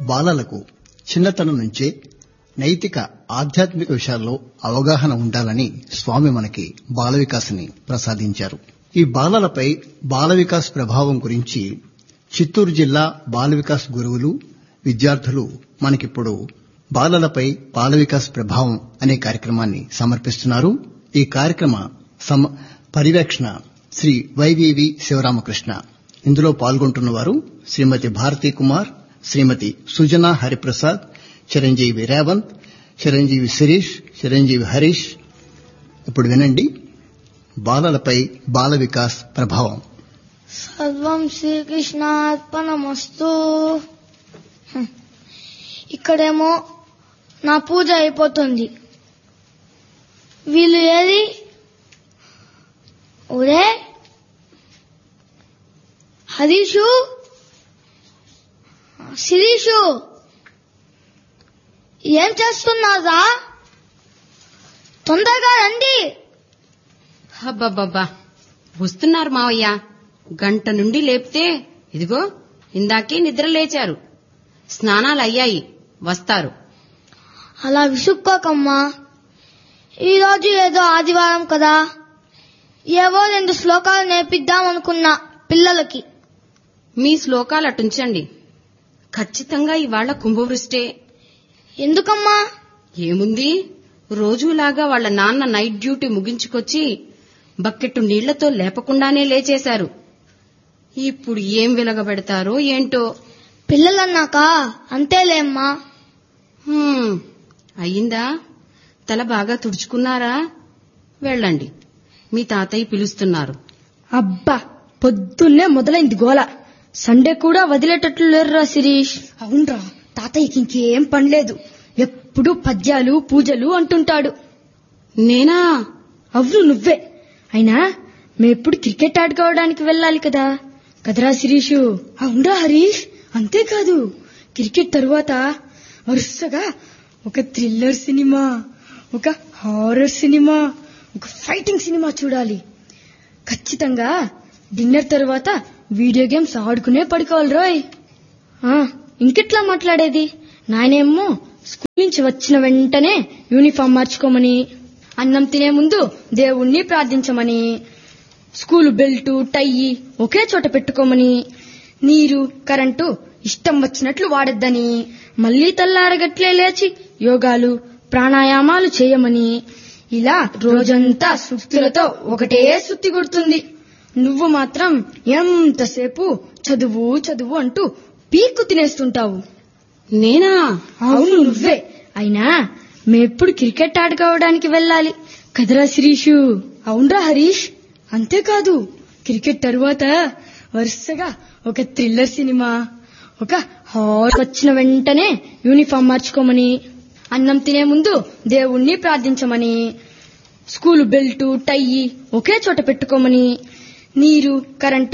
బాలలకు చిన్నతనం నుంచే నైతిక ఆధ్యాత్మిక విషయాల్లో అవగాహన ఉండాలని స్వామి మనకి బాల వికాస్ని ప్రసాదించారు ఈ బాలలపై బాల వికాస్ ప్రభావం గురించి చిత్తూరు జిల్లా బాల వికాస్ గురువులు విద్యార్థులు మనకిప్పుడు బాలలపై బాల వికాస్ ప్రభావం అనే కార్యక్రమాన్ని సమర్పిస్తున్నారు ఈ కార్యక్రమ సమ పర్యవేక్షణ శ్రీ వైవివి శివరామకృష్ణ ఇందులో పాల్గొంటున్న వారు శ్రీమతి భారతీ కుమార్ శ్రీమతి సుజనా హరిప్రసాద్ చిరంజీవి రేవంత్ చిరంజీవి శిరీష్ చిరంజీవి హరీష్ ఇప్పుడు వినండి బాలలపై బాల వికాస్ ప్రభావం సర్వం శ్రీకృష్ణార్పణమస్తు హ్మ్. ఇక్కడేమో నా పూజ అయిపోతుంది వీళ్ళు ఏది ఒరే హరీషు శిరీషు ఏం చేస్తున్నారా తొందరగా రండి అబ్బబ్బబ్బా వస్తున్నారు మావయ్య గంట నుండి లేపితే ఇదిగో ఇందాకే నిద్ర లేచారు స్నానాలు అయ్యాయి వస్తారు అలా విసుక్కోకమ్మా ఈరోజు ఏదో ఆదివారం కదా ఏవో రెండు శ్లోకాలు నేర్పిద్దాం అనుకున్నా పిల్లలకి మీ శ్లోకాలు అటుంచండి ఖచ్చితంగా ఇవాళ కుంభవృష్టే ఎందుకమ్మా ఏముంది రోజులాగా వాళ్ళ నాన్న నైట్ డ్యూటీ ముగించుకొచ్చి బకెట్టు నీళ్లతో లేపకుండానే లేచేశారు ఇప్పుడు ఏం వెలగబెడతారో ఏంటో పిల్లలన్నాక అంతేలేమ్మా హ్మ్, అయ్యిందా తల బాగా తుడుచుకున్నారా వెళ్ళండి మీ తాతయ్య పిలుస్తున్నారు అబ్బా పొద్దున్నే మొదలైంది గోల సండే కూడా వదిలేటట్లు లేరురా శిరీష్ అవునరా తాతయ్యకి ఇంకేం పనిలేదు ఎప్పుడు పద్యాలు పూజలు అంటుంటాడు నేనా అవును నువ్వే అయినా మేమెప్పుడు క్రికెట్ ఆడుకోవడానికి వెళ్ళాలి కదా కదరా శిరీషు అవునరా హరీష్ అంతేకాదు క్రికెట్ తరువాత వరుసగా ఒక థ్రిల్లర్ సినిమా ఒక హారర్ సినిమా ఒక ఫైటింగ్ సినిమా చూడాలి ఖచ్చితంగా డిన్నర్ తర్వాత వీడియో గేమ్స్ ఆడుకునే పడుకోవాలి రోయ్ ఆ, ఇంకెట్లా మాట్లాడేది నాయనేమో స్కూల్ నుంచి వచ్చిన వెంటనే యూనిఫామ్ మార్చుకోమని అన్నం తినే ముందు దేవుణ్ణి ప్రార్థించమని స్కూల్ బెల్టు టై ఒకే చోట పెట్టుకోమని నీరు కరెంటు ఇష్టం వచ్చినట్లు వాడొద్దని మళ్లీ తెల్లారగట్లే లేచి యోగాలు ప్రాణాయామాలు చేయమని ఇలా రోజంతా సుత్తులతో ఒకటే సుత్తి కొడుతుంది నువ్వు మాత్రం ఎంతసేపు చదువు చదువు అంటూ పీక్కు తినేస్తుంటావు నేనా అవును నువ్వే అయినా మేప్పుడు క్రికెట్ ఆడుకోవడానికి వెళ్ళాలి కదరా శిరీషు అవునరా హరీష్ అంతేకాదు క్రికెట్ తరువాత వరుసగా ఒక థ్రిల్లర్ సినిమా ఒక హార్ వచ్చిన వెంటనే యూనిఫామ్ మార్చుకోమని అన్నం తినే ముందు దేవుణ్ణి ప్రార్థించమని స్కూల్ బెల్టు టై ఒకే చోట పెట్టుకోమని నీరు కరెంటు